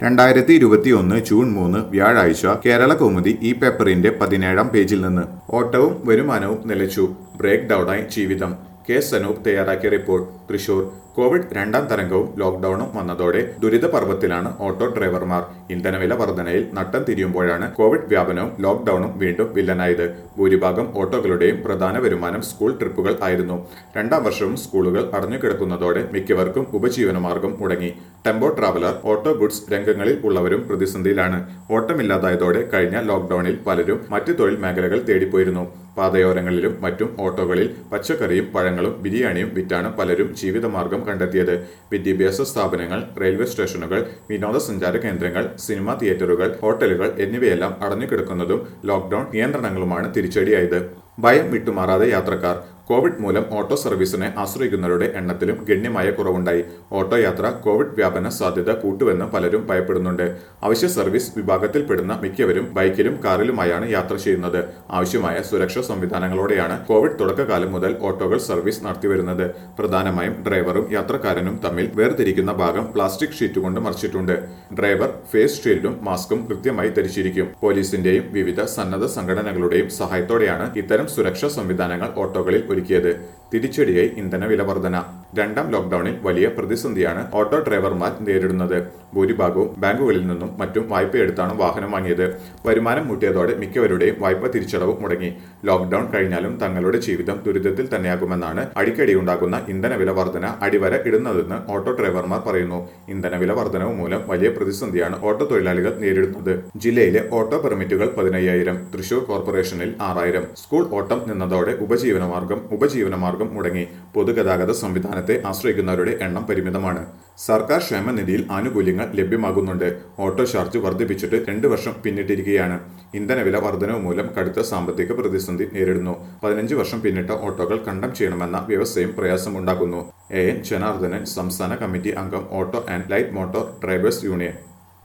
രണ്ടായിരത്തി ഇരുപത്തിയൊന്ന് ജൂൺ മൂന്ന് വ്യാഴാഴ്ച കേരള കൗമുദി ഈ പേപ്പറിന്റെ പതിനേഴാം പേജിൽ നിന്ന് ഓട്ടവും വരുമാനവും നിലച്ചു ബ്രേക്ക് ഡൌണായി ജീവിതം കെ സനൂപ് തയ്യാറാക്കിയ റിപ്പോർട്ട് തൃശൂർ കോവിഡ് രണ്ടാം തരംഗവും ലോക്ഡൌണും വന്നതോടെ ദുരിതപർവത്തിലാണ് ഓട്ടോ ഡ്രൈവർമാർ ഇന്ധനവില വർധനയിൽ നട്ടം തിരിയുമ്പോഴാണ് കോവിഡ് വ്യാപനവും ലോക്ഡൌണും വീണ്ടും വില്ലനായത് ഭൂരിഭാഗം ഓട്ടോകളുടെയും പ്രധാന വരുമാനം സ്കൂൾ ട്രിപ്പുകൾ ആയിരുന്നു രണ്ടാം വർഷവും സ്കൂളുകൾ അടഞ്ഞുകിടക്കുന്നതോടെ മിക്കവർക്കും ഉപജീവനമാർഗം മുടങ്ങി ടെമ്പോ ട്രാവലർ ഓട്ടോ ഗുഡ്സ് രംഗങ്ങളിൽ ഉള്ളവരും പ്രതിസന്ധിയിലാണ് ഓട്ടമില്ലാതായതോടെ കഴിഞ്ഞ ലോക്ഡൌണിൽ പലരും മറ്റ് തൊഴിൽ മേഖലകൾ തേടിപ്പോയിരുന്നു പാതയോരങ്ങളിലും മറ്റും ഓട്ടോകളിൽ പച്ചക്കറിയും പഴങ്ങളും ബിരിയാണിയും വിറ്റാണ് പലരും ജീവിതമാർഗം കണ്ടെത്തിയത് വിദ്യാഭ്യാസ സ്ഥാപനങ്ങൾ റെയിൽവേ സ്റ്റേഷനുകൾ വിനോദസഞ്ചാര കേന്ദ്രങ്ങൾ സിനിമാ തിയേറ്ററുകൾ ഹോട്ടലുകൾ എന്നിവയെല്ലാം അടഞ്ഞുകിടക്കുന്നതും ലോക്ഡൌൺ നിയന്ത്രണങ്ങളുമാണ് തിരിച്ചടിയായത് ഭയം വിട്ടുമാറാതെ യാത്രക്കാർ കോവിഡ് മൂലം ഓട്ടോ സർവീസിനെ ആശ്രയിക്കുന്നവരുടെ എണ്ണത്തിലും ഗണ്യമായ കുറവുണ്ടായി ഓട്ടോ യാത്ര കോവിഡ് വ്യാപന സാധ്യത കൂട്ടുവെന്ന് പലരും ഭയപ്പെടുന്നുണ്ട് അവശ്യ സർവീസ് വിഭാഗത്തിൽപ്പെടുന്ന മിക്കവരും ബൈക്കിലും കാറിലുമായാണ് യാത്ര ചെയ്യുന്നത് ആവശ്യമായ സുരക്ഷാ സംവിധാനങ്ങളോടെയാണ് കോവിഡ് തുടക്കകാലം മുതൽ ഓട്ടോകൾ സർവീസ് നടത്തിവരുന്നത് പ്രധാനമായും ഡ്രൈവറും യാത്രക്കാരനും തമ്മിൽ വേർതിരിക്കുന്ന ഭാഗം പ്ലാസ്റ്റിക് ഷീറ്റ് കൊണ്ട് മറിച്ചിട്ടുണ്ട് ഡ്രൈവർ ഫേസ് ഷീൽഡും മാസ്കും കൃത്യമായി ധരിച്ചിരിക്കും പോലീസിന്റെയും വിവിധ സന്നദ്ധ സംഘടനകളുടെയും സഹായത്തോടെയാണ് ഇത്തരം സുരക്ഷാ സംവിധാനങ്ങൾ ഓട്ടോകളിൽ ഒരുക്കിയത് തിരിച്ചടിയായി ഇന്ധന വില വർധന രണ്ടാം ലോക്ഡൌണിൽ വലിയ പ്രതിസന്ധിയാണ് ഓട്ടോ ഡ്രൈവർമാർ നേരിടുന്നത് ഭൂരിഭാഗവും ബാങ്കുകളിൽ നിന്നും മറ്റും വായ്പയെടുത്താണ് വാഹനം വാങ്ങിയത് വരുമാനം മുട്ടിയതോടെ മിക്കവരുടെയും വായ്പ തിരിച്ചടവ് മുടങ്ങി ലോക്ഡൌൺ കഴിഞ്ഞാലും തങ്ങളുടെ ജീവിതം ദുരിതത്തിൽ തന്നെയാകുമെന്നാണ് അടിക്കടി ഉണ്ടാകുന്ന ഇന്ധനവില വർധന അടിവര ഇടുന്നതെന്ന് ഓട്ടോ ഡ്രൈവർമാർ പറയുന്നു ഇന്ധനവില വർധനവ് മൂലം വലിയ പ്രതിസന്ധിയാണ് ഓട്ടോ തൊഴിലാളികൾ നേരിടുന്നത് ജില്ലയിലെ ഓട്ടോ പെർമിറ്റുകൾ പതിനയ്യായിരം തൃശൂർ കോർപ്പറേഷനിൽ ആറായിരം സ്കൂൾ ഓട്ടം നിന്നതോടെ ഉപജീവനമാർഗം ഉപജീവനമാർഗം മുടങ്ങി പൊതുഗതാഗത സംവിധാനത്തെ ആശ്രയിക്കുന്നവരുടെ എണ്ണം പരിമിതമാണ് സർക്കാർ ക്ഷേമനിധിയിൽ ആനുകൂല്യങ്ങൾ ലഭ്യമാകുന്നുണ്ട് ഓട്ടോ ചാർജ് വർദ്ധിപ്പിച്ചിട്ട് രണ്ട് വർഷം പിന്നിട്ടിരിക്കുകയാണ് ഇന്ധനവില വർധനവ് മൂലം കടുത്ത സാമ്പത്തിക പ്രതിസന്ധി നേരിടുന്നു പതിനഞ്ച് വർഷം പിന്നിട്ട ഓട്ടോകൾ കണ്ടം ചെയ്യണമെന്ന വ്യവസ്ഥയും പ്രയാസമുണ്ടാക്കുന്നു എ എൻ ജനാർദ്ദനൻ സംസ്ഥാന കമ്മിറ്റി അംഗം auto and light motor drivers union